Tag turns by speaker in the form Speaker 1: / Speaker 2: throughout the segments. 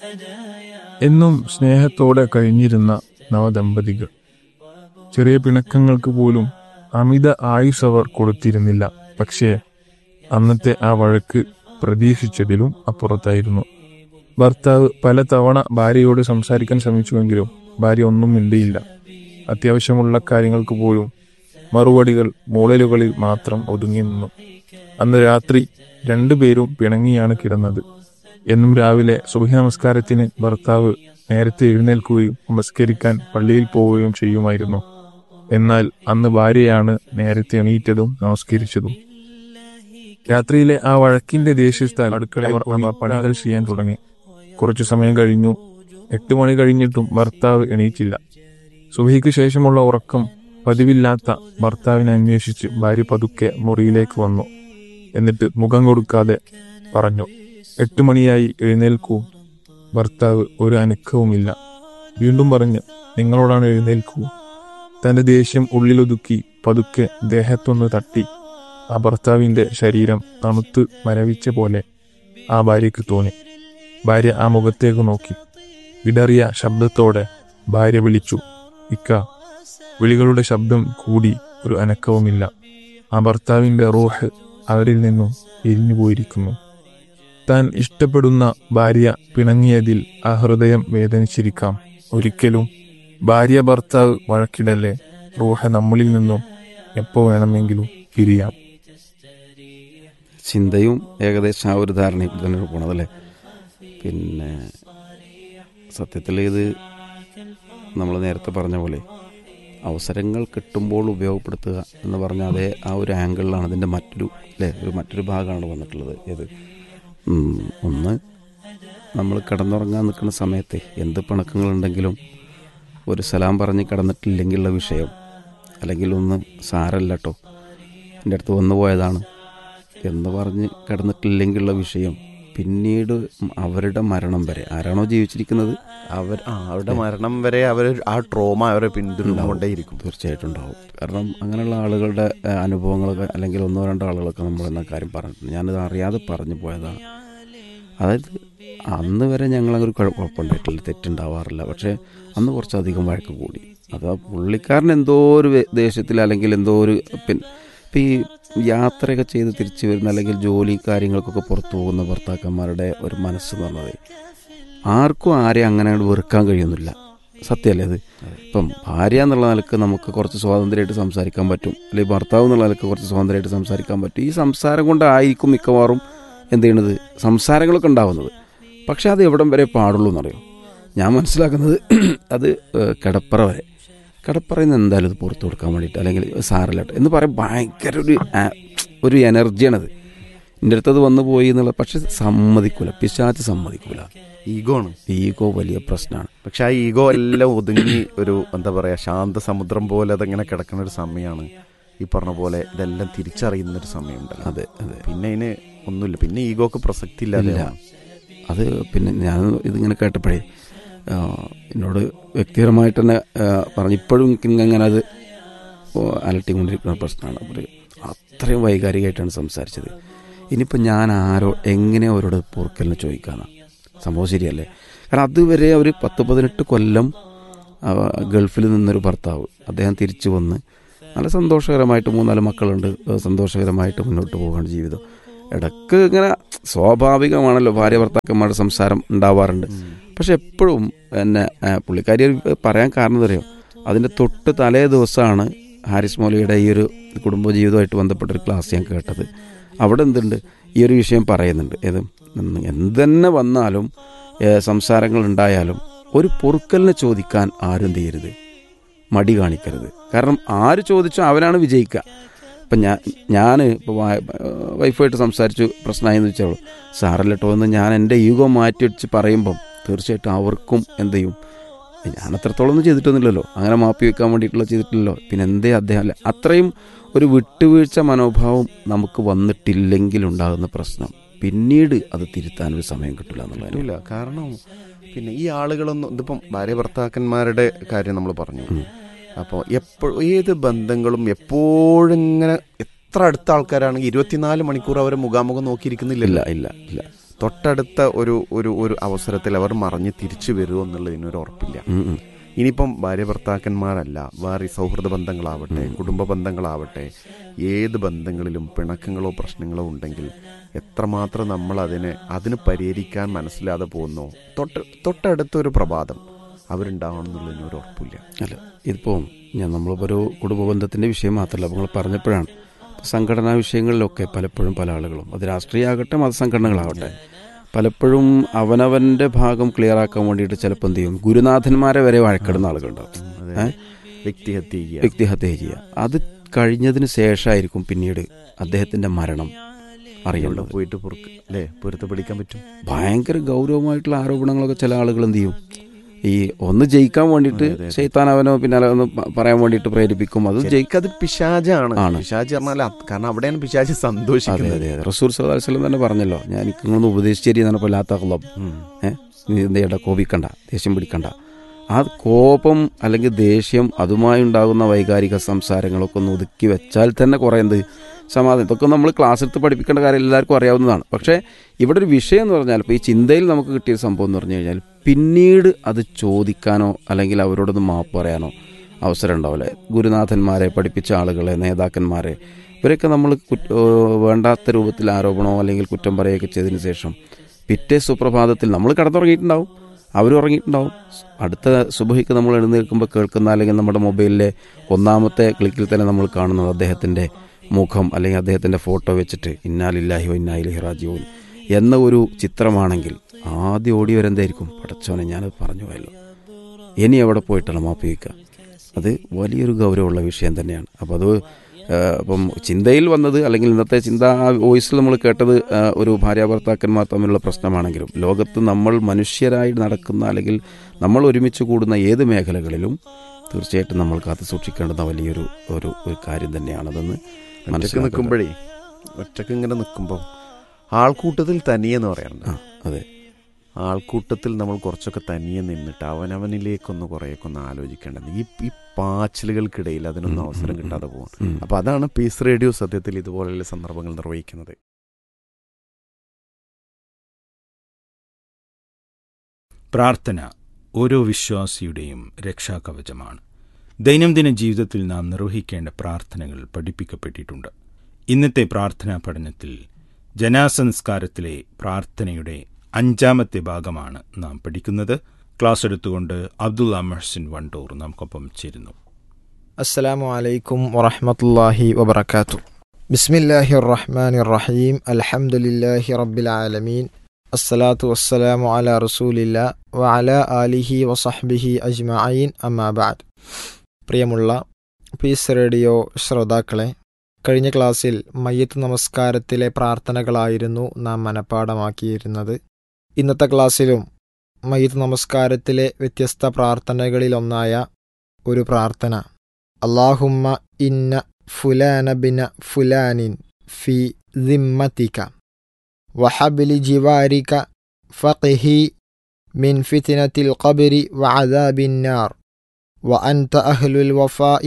Speaker 1: എന്നും സ്നേഹത്തോടെ കഴിഞ്ഞിരുന്ന നവദമ്പതികൾ ചെറിയ പിണക്കങ്ങൾക്ക് പോലും അമിത ആയുസ് അവർ കൊടുത്തിരുന്നില്ല പക്ഷേ അന്നത്തെ ആ വഴക്ക് പ്രതീക്ഷിച്ചതിലും അപ്പുറത്തായിരുന്നു ഭർത്താവ് പലതവണ ഭാര്യയോട് സംസാരിക്കാൻ ശ്രമിച്ചുവെങ്കിലും ഭാര്യ ഒന്നും മിണ്ടിയില്ല അത്യാവശ്യമുള്ള കാര്യങ്ങൾക്ക് പോലും മറുപടികൾ മൂളലുകളിൽ മാത്രം ഒതുങ്ങി നിന്നു അന്ന് രാത്രി രണ്ടുപേരും പിണങ്ങിയാണ് കിടന്നത് എന്നും രാവിലെ സുബഹി നമസ്കാരത്തിന് ഭർത്താവ് നേരത്തെ എഴുന്നേൽക്കുകയും നമസ്കരിക്കാൻ പള്ളിയിൽ പോവുകയും ചെയ്യുമായിരുന്നു എന്നാൽ അന്ന് ഭാര്യയാണ് നേരത്തെ എണീറ്റതും നമസ്കരിച്ചതും രാത്രിയിലെ ആ വഴക്കിന്റെ ദേഷ്യത്താൽ അടുക്കള പണികൾ ചെയ്യാൻ തുടങ്ങി കുറച്ചു സമയം കഴിഞ്ഞു എട്ട് മണി കഴിഞ്ഞിട്ടും ഭർത്താവ് എണീറ്റില്ല സുബഹിക്ക് ശേഷമുള്ള ഉറക്കം പതിവില്ലാത്ത ഭർത്താവിനെ അന്വേഷിച്ച് ഭാര്യ പതുക്കെ മുറിയിലേക്ക് വന്നു എന്നിട്ട് മുഖം കൊടുക്കാതെ പറഞ്ഞു എട്ട് മണിയായി എഴുന്നേൽക്കൂ ഭർത്താവ് ഒരു അനക്കവുമില്ല വീണ്ടും പറഞ്ഞ് നിങ്ങളോടാണ് എഴുന്നേൽക്കൂ തന്റെ ദേഷ്യം ഉള്ളിലൊതുക്കി പതുക്കെ ദേഹത്തൊന്ന് തട്ടി ആ ഭർത്താവിന്റെ ശരീരം തണുത്ത് മരവിച്ച പോലെ ആ ഭാര്യയ്ക്ക് തോന്നി ഭാര്യ ആ മുഖത്തേക്ക് നോക്കി വിടറിയ ശബ്ദത്തോടെ ഭാര്യ വിളിച്ചു ഇക്ക വിളികളുടെ ശബ്ദം കൂടി ഒരു അനക്കവുമില്ല ആ ഭർത്താവിന്റെ റൂഹ് അവരിൽ നിന്നും എരിഞ്ഞു പോയിരിക്കുന്നു താൻ ഇഷ്ടപ്പെടുന്ന ഭാര്യ പിണങ്ങിയതിൽ ആ ഹൃദയം വേദനിച്ചിരിക്കാം ഒരിക്കലും ഭാര്യ ഭർത്താവ് വഴക്കിടല്ലേ റൂഹ നമ്മളിൽ നിന്നും എപ്പോ വേണമെങ്കിലും പിരിയാം
Speaker 2: ചിന്തയും ഏകദേശം ആ ഒരു ധാരണയിൽ തന്നെ പോണതല്ലേ പിന്നെ സത്യത്തിൽ ഇത് നമ്മൾ നേരത്തെ പറഞ്ഞ പോലെ അവസരങ്ങൾ കിട്ടുമ്പോൾ ഉപയോഗപ്പെടുത്തുക എന്ന് പറഞ്ഞാൽ അതേ ആ ഒരു ആംഗിളിലാണ് അതിൻ്റെ മറ്റൊരു അല്ലേ ഒരു മറ്റൊരു ഭാഗമാണ് വന്നിട്ടുള്ളത് ഏത് ഉം, ഒന്ന് നമ്മൾ കിടന്നുറങ്ങാൻ നിൽക്കുന്ന സമയത്ത് എന്ത് പിണക്കങ്ങളുണ്ടെങ്കിലും ഒരു സലാം പറഞ്ഞ് കിടന്നിട്ടില്ലെങ്കിലുള്ള വിഷയം അല്ലെങ്കിൽ ഒന്ന് സാരല്ല കേട്ടോ എൻ്റെ അടുത്ത് വന്നു പോയതാണ് എന്ന് പറഞ്ഞ് കിടന്നിട്ടില്ലെങ്കിലുള്ള വിഷയം പിന്നീട് അവരുടെ മരണം വരെ ആരാണോ ജീവിച്ചിരിക്കുന്നത്
Speaker 3: അവർ ആ അവരുടെ മരണം വരെ അവർ ആ ട്രോമ അവരെ പിന്തുടർന്നുകൊണ്ടേയിരിക്കും
Speaker 2: തീർച്ചയായിട്ടും ഉണ്ടാവും കാരണം അങ്ങനെയുള്ള ആളുകളുടെ ഏഹ്, അനുഭവങ്ങളൊക്കെ അല്ലെങ്കിൽ ഒന്നോ രണ്ടോ ആളുകളൊക്കെ നമ്മൾ എന്ന കാര്യം പറഞ്ഞിട്ടുണ്ട് ഞാനിത് അറിയാതെ പറഞ്ഞു പോയതാണ് അതായത് അന്ന് വരെ ഞങ്ങളങ്ങനെ കുഴ- കുഴപ്പമുണ്ടായിട്ടില്ല തെറ്റുണ്ടാവാറില്ല പക്ഷേ അന്ന് കുറച്ചധികം വഴക്ക് കൂടി അത് ആ പുള്ളിക്കാരൻ എന്തോ ഒരു വേ- ദേഷ്യത്തിൽ അല്ലെങ്കിൽ എന്തോ ഒരു പിന്നെ ഇപ്പം ഈ യാത്രയൊക്കെ ചെയ്ത് തിരിച്ചു വരുന്ന അല്ലെങ്കിൽ ജോലി കാര്യങ്ങൾക്കൊക്കെ പുറത്തു പോകുന്ന ഭർത്താക്കന്മാരുടെ ഒരു മനസ്സ് എന്ന് പറഞ്ഞത് ആർക്കും ആരെയും അങ്ങനെ അങ്ങട് വെറുക്കാൻ കഴിയുന്നില്ല സത്യമല്ലേ അത് ഇപ്പം ഭാര്യ എന്നുള്ള നിലക്ക് നമുക്ക് കുറച്ച് സ്വാതന്ത്ര്യമായിട്ട് സംസാരിക്കാൻ പറ്റും അല്ലെങ്കിൽ ഭർത്താവ് എന്നുള്ള നിലക്ക് കുറച്ച് സ്വാതന്ത്ര്യമായിട്ട് സംസാരിക്കാൻ പറ്റും ഈ സംസാരം കൊണ്ടായിരിക്കും മിക്കവാറും എന്ത് ചെയ്യണത് സംസാരങ്ങളൊക്കെ ഉണ്ടാവുന്നത് പക്ഷെ അത് എവിടം വരെ പാടുള്ളൂ എന്നറിയോ ഞാൻ മനസ്സിലാക്കുന്നത് അത് ഏഹ്, കിടപ്പറ വരെ കിടപ്പറയിൽ നിന്ന് എന്തായാലും ഇത് പുറത്തു കൊടുക്കാൻ വേണ്ടിയിട്ട് അല്ലെങ്കിൽ സാരല്ലട്ടെ എന്ന് പറയാൻ ഭയങ്കര ഒരു ആ- ഒരു എനർജിയാണത് എൻ്റെ അടുത്തത് വന്നു പോയി എന്നുള്ള പക്ഷെ സമ്മതിക്കൂല പിശാച്ച് സമ്മതിക്കൂല
Speaker 3: ഈഗോ ആണ്
Speaker 2: ഈഗോ വലിയ പ്രശ്നമാണ്
Speaker 3: പക്ഷെ ആ ഈഗോ എല്ലാം ഒതുങ്ങി ഒരു എന്താ പറയാ ശാന്ത സമുദ്രം പോലെ അതങ്ങനെ കിടക്കുന്ന ഒരു സമയമാണ് ഈ പറഞ്ഞ പോലെ ഇതെല്ലാം തിരിച്ചറിയുന്ന ഒരു സമയമുണ്ടല്ലോ
Speaker 2: അതെ അതെ
Speaker 3: പിന്നെ അതിന് ഒന്നുമില്ല പിന്നെ ഈഗോക്ക് പ്രസക്തി ഇല്ലാതെ
Speaker 2: ഇല്ല. അത് പിന്നെ ഞാൻ ഇതിങ്ങനെ കേട്ടപ്പോഴേ ആ, എന്നോട് വ്യക്തിപരമായിട്ട് തന്നെ ആ, പറഞ്ഞു ഇപ്പോഴും എനിക്ക് അങ്ങനെ അത് അലട്ടിക്കൊണ്ടിരിക്കുന്ന പ്രശ്നമാണ് അവർ അത്രയും വൈകാരികമായിട്ടാണ് സംസാരിച്ചത് ഇനിയിപ്പോൾ ഞാൻ ആരോ എങ്ങനെ അവരോട് പൊറുക്കലിന് ചോദിക്കാന്ന് സംഭവം ശരിയല്ലേ കാരണം അതുവരെ അവർ പത്ത് പതിനെട്ട് കൊല്ലം ആ, ഗൾഫിൽ നിന്നൊരു ഭർത്താവ് അദ്ദേഹം തിരിച്ചു വന്ന് നല്ല സന്തോഷകരമായിട്ട് മൂന്നാല് മക്കളുണ്ട് ആ, സന്തോഷകരമായിട്ട് മുന്നോട്ട് പോവുകയാണ് ജീവിതം ഇടക്ക് ഇങ്ങനെ സ്വാഭാവികമാണല്ലോ ഭാര്യ ഭർത്താക്കന്മാരുടെ സംസാരം ഉണ്ടാവാറുണ്ട് പക്ഷെ എപ്പോഴും എന്നെ ആ, പുള്ളിക്കാരി ഒരു പറയാൻ കാരണം എന്താ അറിയോ അതിൻ്റെ തൊട്ട് തലേ ദിവസമാണ് ഹാരിസ് മൗലിയുടെ ഈ ഒരു കുടുംബജീവിതമായിട്ട് ബന്ധപ്പെട്ട ഒരു ക്ലാസ് ഞാൻ കേട്ടത് അവിടെ എന്തുണ്ട് ഈ ഒരു വിഷയം പറയുന്നുണ്ട് ഏത് ഉം, എന്തെന്നെ വന്നാലും ഏ, സംസാരങ്ങൾ ഉണ്ടായാലും ഒരു പൊറുക്കലിനെ ചോദിക്കാൻ ആരും എന്ത് ചെയ്യരുത് മടി കാണിക്കരുത് കാരണം ആര് ചോദിച്ചോ അവനാണ് വിജയിക്കുക ഇപ്പം ഞാൻ ഞാൻ ഇപ്പോൾ വൈഫായിട്ട് സംസാരിച്ചു പ്രശ്നമായെന്ന് വെച്ചോളൂ സാറല്ല കേട്ടോ എന്ന് ഞാൻ എൻ്റെ ഈഗോ മാറ്റി വെച്ച് പറയുമ്പം തീർച്ചയായിട്ടും അവർക്കും എന്ത് ചെയ്യും ഞാൻ അത്രത്തോളം ഒന്നും ചെയ്തിട്ടൊന്നുമില്ലല്ലോ അങ്ങനെ മാപ്പി വെക്കാൻ വേണ്ടിയിട്ടുള്ള ചെയ്തിട്ടില്ലല്ലോ പിന്നെ എന്തേ അദ്ദേഹം അല്ല അത്രയും ഒരു വിട്ടുവീഴ്ച മനോഭാവം നമുക്ക് വന്നിട്ടില്ലെങ്കിൽ ഉണ്ടാകുന്ന പ്രശ്നം പിന്നീട് അത് തിരുത്താൻ ഒരു സമയം കിട്ടില്ല എന്നുള്ളതാണ്
Speaker 3: ഇല്ല കാരണം പിന്നെ ഈ ആളുകളൊന്നും ഇതിപ്പം ഭാര്യ ഭർത്താക്കന്മാരുടെ കാര്യം നമ്മൾ പറഞ്ഞു
Speaker 2: ഉം.
Speaker 3: അപ്പോൾ എപ്പോഴും ഏത് ബന്ധങ്ങളും എപ്പോഴും ഇങ്ങനെ എത്ര അടുത്ത ആൾക്കാരാണെങ്കിൽ ഇരുപത്തിനാല് മണിക്കൂർ അവരെ മുഖാമുഖം നോക്കിയിരിക്കുന്നില്ലല്ലോ
Speaker 2: ഇല്ല ഇല്ല ഇല്ല
Speaker 3: തൊട്ടടുത്ത ഒരു ഒരു ഒരു അവസരത്തിൽ അവർ മറിഞ്ഞ് തിരിച്ചു വരുമോ എന്നുള്ളതിനൊരു ഉറപ്പില്ല
Speaker 2: ഉം, ഉം.
Speaker 3: ഇനിയിപ്പം ഭാര്യ ഭർത്താക്കന്മാരല്ല വേറെ സൗഹൃദ ബന്ധങ്ങളാവട്ടെ കുടുംബ ബന്ധങ്ങളാവട്ടെ ഏത് ബന്ധങ്ങളിലും പിണക്കങ്ങളോ പ്രശ്നങ്ങളോ ഉണ്ടെങ്കിൽ എത്രമാത്രം നമ്മൾ അതിനെ അതിന് പരിഹരിക്കാൻ മനസ്സിലാതെ പോകുന്നോ തൊട്ട് തൊട്ടടുത്തൊരു പ്രഭാതം അവരുണ്ടാവണം എന്നുള്ളതിന് ഒരു ഉറപ്പില്ല
Speaker 2: അല്ല ഇതിപ്പോൾ ഞാൻ നമ്മളിപ്പോൾ ഒരു കുടുംബ ബന്ധത്തിൻ്റെ വിഷയം മാത്രമല്ല അപ്പോൾ നിങ്ങൾ പറഞ്ഞപ്പോഴാണ് ഇപ്പൊ സംഘടനാ വിഷയങ്ങളിലൊക്കെ പലപ്പോഴും പല ആളുകളും അത് രാഷ്ട്രീയമാകട്ടെ മതസംഘടനകളാവട്ടെ പലപ്പോഴും അവനവൻ്റെ ഭാഗം ക്ലിയർ ആക്കാൻ വേണ്ടിയിട്ട് ചിലപ്പോൾ എന്ത് ചെയ്യും ഗുരുനാഥന്മാരെ വരെ വഴക്കിടുന്ന ആളുകളുണ്ടാവും
Speaker 3: അതെ
Speaker 2: ഏ?
Speaker 3: വ്യക്തിഹത്യ ചെയ്യുക
Speaker 2: വ്യക്തിഹത്യ ചെയ്യുക അത് കഴിഞ്ഞതിന് ശേഷമായിരിക്കും പിന്നീട് അദ്ദേഹത്തിന്റെ മരണം
Speaker 3: ഇവിടെ
Speaker 2: അറിയുന്നത്
Speaker 3: പോയിട്ട് പൊറുക്ക് അല്ലേ പൊരുത്ത പിടിക്കാൻ പറ്റും
Speaker 2: ഭയങ്കര ഗൗരവമായിട്ടുള്ള ആരോപണങ്ങളൊക്കെ ചില ആളുകൾ എന്ത് ചെയ്യും ഈ ഒന്ന് ജയിക്കാൻ വേണ്ടിയിട്ട് ചെയ്ത്താൻ അവനോ പിന്നാലെ ഒന്ന് പ- പറയാൻ വേണ്ടിയിട്ട് പ്രേരിപ്പിക്കും അത് ജയിക്കും
Speaker 3: ജയിക്കത് പിശാജാണ്
Speaker 2: ആണ്.
Speaker 3: പിശാജ് പറഞ്ഞാൽ അത് കാരണം അവിടെയാണ് പിശാജ്
Speaker 2: അതെ
Speaker 3: സന്തോഷിക്കുന്നത്
Speaker 2: അതെ അതെ റസൂർ സദാസ്ലം തന്നെ പറഞ്ഞല്ലോ ഞാൻ നിങ്ങളൊന്ന് ഉപദേശിച്ചേരി എന്നാണ് കൊല്ലാത്ത ക്ലബ്
Speaker 3: ഉം.
Speaker 2: ഏഹ് നീ എന്ത് ചെയ്യണ്ട കോപിക്കണ്ട ദേഷ്യം പിടിക്കണ്ട ആ കോപം അല്ലെങ്കിൽ ദേഷ്യം അതുമായി ഉണ്ടാകുന്ന വൈകാരിക സംസാരങ്ങളൊക്കെ ഒന്ന് ഒതുക്കി വെച്ചാൽ തന്നെ കുറേ എന്ത് സമാധാനം ഇതൊക്കെ നമ്മൾ ക്ലാസ് എടുത്ത് പഠിപ്പിക്കേണ്ട കാര്യം എല്ലാവർക്കും അറിയാവുന്നതാണ് പക്ഷേ ഇവിടെ ഒരു വിഷയം എന്ന് പറഞ്ഞാൽ ഇപ്പോൾ ഈ ചിന്തയിൽ നമുക്ക് കിട്ടിയ സംഭവം എന്ന് പറഞ്ഞു കഴിഞ്ഞാൽ പിന്നീട് അത് ചോദിക്കാനോ അല്ലെങ്കിൽ അവരോടൊന്ന് മാപ്പ് പറയാനോ അവസരം ഉണ്ടാവില്ല ഗുരുനാഥന്മാരെ പഠിപ്പിച്ച ആളുകളെ നേതാക്കന്മാരെ ഇവരൊക്കെ നമ്മൾ കുറ്റ ഏഹ് വേണ്ടാത്ത രൂപത്തിൽ ആരോപണമോ അല്ലെങ്കിൽ കുറ്റം പറയുകയൊക്കെ ചെയ്തതിന് ശേഷം പിറ്റേ സുപ്രഭാതത്തിൽ നമ്മൾ കിടന്നുറങ്ങിയിട്ടുണ്ടാവും അവരും ഉറങ്ങിയിട്ടുണ്ടാവും അടുത്ത സുബഹിക്ക് നമ്മൾ എഴുന്നേൽക്കുമ്പോൾ കേൾക്കുന്ന അല്ലെങ്കിൽ നമ്മുടെ മൊബൈലിലെ ഒന്നാമത്തെ ക്ലിക്കിൽ തന്നെ നമ്മൾ കാണുന്നത് അദ്ദേഹത്തിൻ്റെ മുഖം അല്ലെങ്കിൽ അദ്ദേഹത്തിൻ്റെ ഫോട്ടോ വെച്ചിട്ട് ഇന്നാലില്ലാഹിയോ ഇന്നായിലി റാജിയോൻ എന്ന ഒരു ചിത്രമാണെങ്കിൽ ആദ്യം ഓടി വരെന്തായിരിക്കും പടച്ചോനെ ഞാനത് പറഞ്ഞു പോയല്ലോ ഇനി എവിടെ പോയിട്ടാണ് മാപ്പ് ചോദിക്കുക അത് വലിയൊരു ഗൗരവമുള്ള വിഷയം തന്നെയാണ് അപ്പോൾ അത് ആ, അപ്പം ചിന്തയിൽ വന്നത് അല്ലെങ്കിൽ ഇന്നത്തെ ചിന്ത ആ വോയിസിൽ നമ്മൾ കേട്ടത് ആ, ഒരു ഭാര്യ ഭർത്താക്കന്മാർ തമ്മിലുള്ള പ്രശ്നമാണെങ്കിലും ലോകത്ത് നമ്മൾ മനുഷ്യരായി നടക്കുന്ന അല്ലെങ്കിൽ നമ്മൾ ഒരുമിച്ച് കൂടുന്ന ഏത് മേഖലകളിലും തീർച്ചയായിട്ടും നമ്മൾ കാത്തു സൂക്ഷിക്കേണ്ടുന്ന വലിയൊരു ഒരു ഒരു കാര്യം തന്നെയാണതെന്ന്
Speaker 3: ഒറ്റക്ക്
Speaker 2: മനസ്സിലാക്കുക.
Speaker 3: നിൽക്കുമ്പോഴേ ഒറ്റക്ക് ഇങ്ങനെ നിൽക്കുമ്പോൾ ആൾക്കൂട്ടത്തിൽ തനിയെന്ന് പറയാറുണ്ട്
Speaker 2: ആ അതെ
Speaker 3: ആൾക്കൂട്ടത്തിൽ നമ്മൾ കുറച്ചൊക്കെ തനിയെ നിന്നിട്ട് അവനവനിലേക്കൊന്ന് കുറേയൊക്കെ ഒന്ന് ആലോചിക്കേണ്ടത് ഈ ഈ പാച്ചിലുകൾക്കിടയിൽ അതിനൊന്നും
Speaker 2: ഉം,
Speaker 3: അവസരം
Speaker 2: ഉം,
Speaker 3: കിട്ടാതെ പോകും
Speaker 2: ഉം.
Speaker 3: അപ്പൊ അതാണ് പീസ് റേഡിയോ സത്യത്തിൽ ഇതുപോലെയുള്ള സന്ദർഭങ്ങൾ നിർവഹിക്കുന്നത്
Speaker 4: പ്രാർത്ഥന ഓരോ വിശ്വാസിയുടെയും രക്ഷാകവചമാണ് ദൈനംദിന ജീവിതത്തിൽ നാം നിർവഹിക്കേണ്ട പ്രാർത്ഥനകൾ പഠിപ്പിക്കപ്പെട്ടിട്ടുണ്ട് ഇന്നത്തെ പ്രാർത്ഥനാ പഠനത്തിൽ ജനാസംസ്കാരത്തിലെ പ്രാർത്ഥനയുടെ അഞ്ചാമത്തെ ഭാഗമാണ് നാം പഠിക്കുന്നത് ക്ലാസ് എടുത്തുകൊണ്ട് അബ്ദുള്ള മെഹ്സിൻ വണ്ടൂർ നമുക്കൊപ്പം ചേരുന്നു
Speaker 5: السلام عليكم ورحمة الله وبركاته بسم الله الرحمن الرحيم الحمد لله رب العالمين الصلاة والسلام على رسول الله وعلى آله وصحبه أجمعين أما بعد പ്രിയമുള്ള പീസ് റേഡിയോ ശ്രോതാക്കളെ കഴിഞ്ഞ ക്ലാസ്സിൽ മയ്യത്ത് നമസ്കാരത്തിലെ പ്രാർത്ഥനകളായിരുന്നു നാം മനഃപ്പാടമാക്കിയിരുന്നത് ഇന്നത്തെ ക്ലാസ്സിലും മയ്യത്ത് നമസ്കാരത്തിലെ വ്യത്യസ്ത പ്രാർത്ഥനകളിലൊന്നായ ഒരു പ്രാർത്ഥന اللهم إن فلان بن فلان في ذمتك وحبل جوارك فقه من فتنة القبر وعذاب النار وأنت أهل الوفاء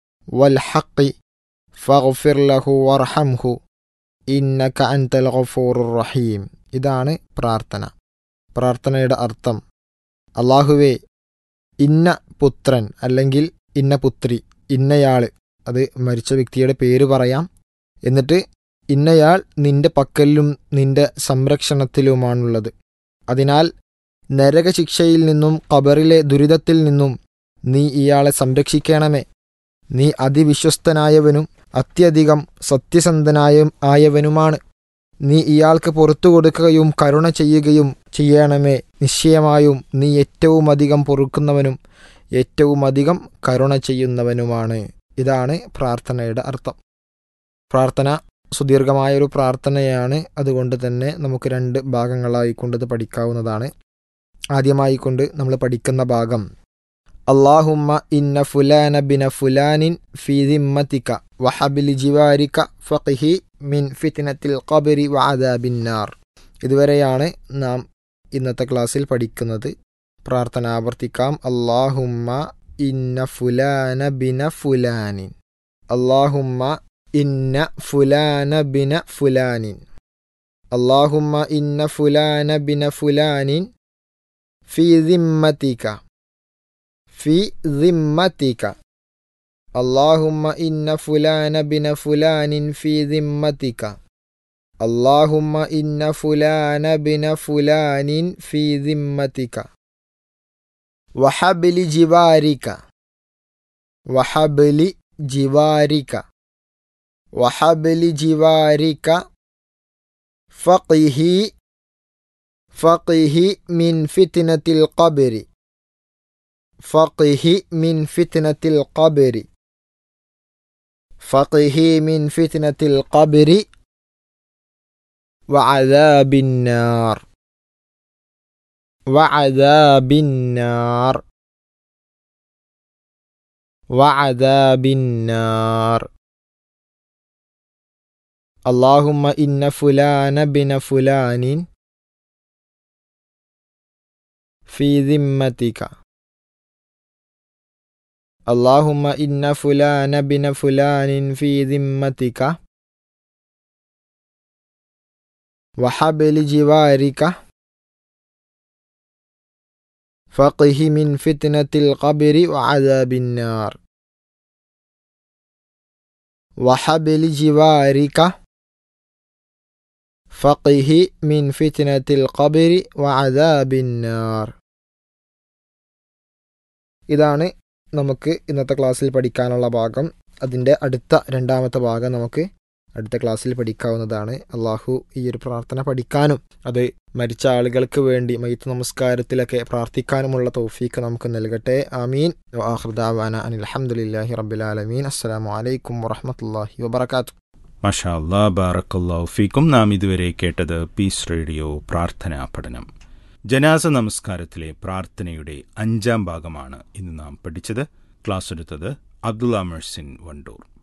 Speaker 5: والحق فاغفر له وارحمه إنك أنت الغفور الرحيم ഇതാണ് പ്രാർത്ഥന പ്രാർത്ഥനയുടെ അർത്ഥം അള്ളാഹുവേ ഇന്ന പുത്രൻ അല്ലെങ്കിൽ ഇന്ന പുത്രി ഇന്നയാള് അത് മരിച്ച വ്യക്തിയുടെ പേര് പറയാം എന്നിട്ട് ഇന്നയാൾ നിന്റെ പക്കലിലും നിന്റെ സംരക്ഷണത്തിലുമാണുള്ളത് അതിനാൽ നരകശിക്ഷയിൽ നിന്നും ഖബറിലെ ദുരിതത്തിൽ നിന്നും നീ ഇയാളെ സംരക്ഷിക്കണമേ നീ അതിവിശ്വസ്തനായവനും അത്യധികം സത്യസന്ധനായ ആയവനുമാണ് നീ ഇയാൾക്ക് പുറത്തു കൊടുക്കുകയും കരുണ ചെയ്യുകയും ചെയ്യണമേ നിശ്ചയമായും നീ ഏറ്റവും അധികം പൊറുക്കുന്നവനും ഏറ്റവും അധികം കരുണ ചെയ്യുന്നവനുമാണ് ഇതാണ് പ്രാർത്ഥനയുടെ അർത്ഥം പ്രാർത്ഥന സുദീർഘമായൊരു പ്രാർത്ഥനയാണ് അതുകൊണ്ട് തന്നെ നമുക്ക് രണ്ട് ഭാഗങ്ങളായി കൊണ്ടത് പഠിക്കാവുന്നതാണ് ആദ്യമായി കൊണ്ട് നമ്മൾ പഠിക്കുന്ന ഭാഗം അള്ളാഹുമ്മ ഇന്ന ഫുലാന ബിന ഫുലാനിൻ ഫി ദിമ്മത്തിക വഹബിലി ജിവാരിക ഫഖിഹി മിൻ ഫിത്നത്തിൽ ഖബരി വഅദാബിന്നാർ ഇതുവരെയാണ് നാം ഇന്നത്തെ ക്ലാസ്സിൽ പഠിക്കുന്നത് പ്രാർത്ഥന ആവർത്തിക്കാം അള്ളാഹുമ്മ ഇന്ന ഫുലാന ബിന ഫുലാനിൻ അള്ളാഹുമ്മ ഇന്ന ഫുലാന ബിന ഫുലാനിൻ اللهم إن فلان بن فلان في ذمتك في ذمتك اللهم إن فلان بن فلان في ذمتك اللهم إن فلان بن فلان في ذمتك وحبل جوارك وحبل جوارك وحبل جوارك فقه فقه من فتنة القبر فقه من فتنة القبر فقه من فتنة القبر وعذاب النار وعذاب النار وعذاب النار اللهم إن فلان بن فلان في ذمتك اللهم إن فلان بن فلان في ذمتك وحبل جوارك فقه من فتنة القبر وعذاب النار وحبل جوارك فقه من فتنة القبر وعذاب النار ഇതാണ് നമുക്ക് ഇന്നത്തെ ക്ലാസ്സിൽ പഠിക്കാനുള്ള ഭാഗം അതിൻ്റെ അടുത്ത രണ്ടാമത്തെ ഭാഗം നമുക്ക് അടുത്ത ക്ലാസ്സിൽ പഠിക്കാവുന്നതാണ് അള്ളാഹു ഈ ഒരു പ്രാർത്ഥന പഠിക്കാനും അത് മരിച്ച ആളുകൾക്ക് വേണ്ടി മയ്യത്ത് നമസ്കാരത്തിലൊക്കെ പ്രാർത്ഥിക്കാനുമുള്ള തൗഫീക്ക് നമുക്ക് നൽകട്ടെ ആമീൻ ആഹ്ദാവാന അനിൽ അഹമ്മദില്ലാഹി റബ്ബിലാലമീൻ അസ്സലാമു അലൈക്കും വറഹമത്തല്ലാഹി വബർക്കാത്തു
Speaker 4: മഷാ അല്ലാ ബാറക്കല്ലാ ഫീക്കും നാം ഇതുവരെ കേട്ടത് പീസ് റേഡിയോ പ്രാർത്ഥനാ പഠനം ജനാസ നമസ്കാരത്തിലെ പ്രാർത്ഥനയുടെ അഞ്ചാം ഭാഗമാണ് ഇന്ന് നാം പഠിച്ചത് ക്ലാസ് എടുത്തത് അബ്ദുള്ള മെഴ്സിൻ വണ്ടൂർ